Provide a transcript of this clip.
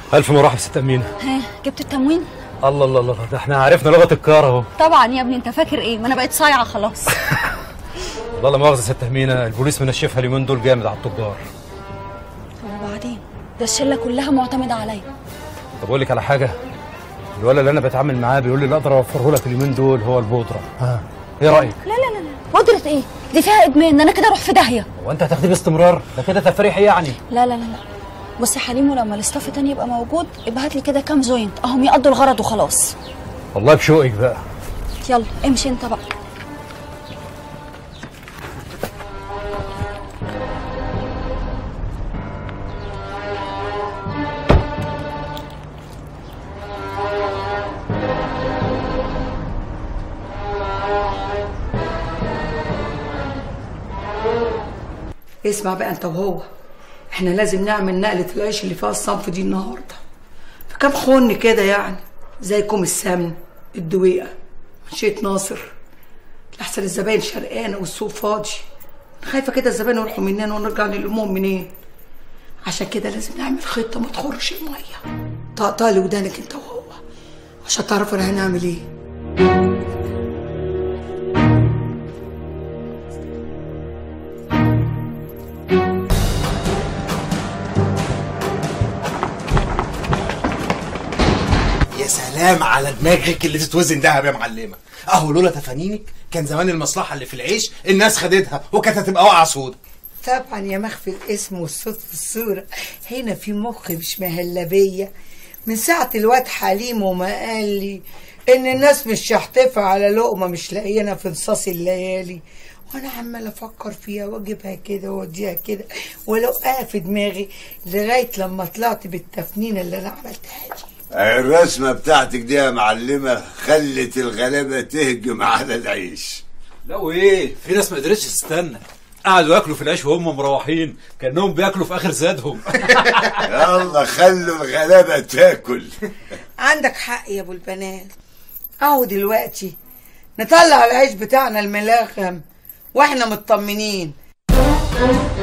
الف مرحب ست امينه ها جبت التموين الله الله الله ده احنا عرفنا لغه الكار اهو طبعا يا ابني انت فاكر ايه ما انا بقيت صايعه خلاص والله لا مؤاخذه ست امينه البوليس منشفها اليومين دول جامد على التجار طب وبعدين ده الشله كلها معتمده عليا طب اقول لك على حاجه الولد اللي انا بتعامل معاه بيقول لي اللي اقدر اوفره لك اليومين دول هو البودره ها ايه رايك لا لا لا لا قدرة ايه دي فيها ادمان ده انا كده اروح في داهيه هو انت هتاخديه باستمرار ده كده تفريح يعني لا لا لا لا بص يا حليم ولما الاستاف تاني يبقى موجود ابعت لي كده كام جوينت اهم يقضوا الغرض وخلاص والله بشوقك بقى يلا امشي انت بقى اسمع بقى انت وهو احنا لازم نعمل نقلة العيش اللي فيها الصنف دي النهاردة في كام خن كده يعني زي كوم السمن الدويقة منشية ناصر لحسن الزباين شرقانة والسوق فاضي خايفة كده الزباين يروحوا مننا ونرجع نلمهم منين عشان كده لازم نعمل خطة ما تخرش المية طقطق لي ودانك انت وهو عشان تعرف انا هنعمل ايه يا سلام على دماغك اللي تتوزن دهب يا معلمه اهو لولا تفانينك كان زمان المصلحه اللي في العيش الناس خدتها وكانت هتبقى واقعه سودا طبعا يا مخفي الاسم والصوت في الصورة هنا في مخ مش مهلبية من ساعة الواد حليم وما قال لي إن الناس مش شحتفة على لقمة مش لاقيينها في نصاص الليالي وأنا عمال أفكر فيها وأجيبها كده وأوديها كده ولو في دماغي لغاية لما طلعت بالتفنينة اللي أنا عملتها دي الرسمة بتاعتك دي يا معلمة خلت الغلابة تهجم على العيش لا وايه في ناس ما قدرتش تستنى قعدوا ياكلوا في العيش وهم مروحين كانهم بياكلوا في اخر زادهم يلا خلوا الغلابة تاكل عندك حق يا أبو البنات أهو دلوقتي نطلع العيش بتاعنا الملاغم وإحنا مطمنين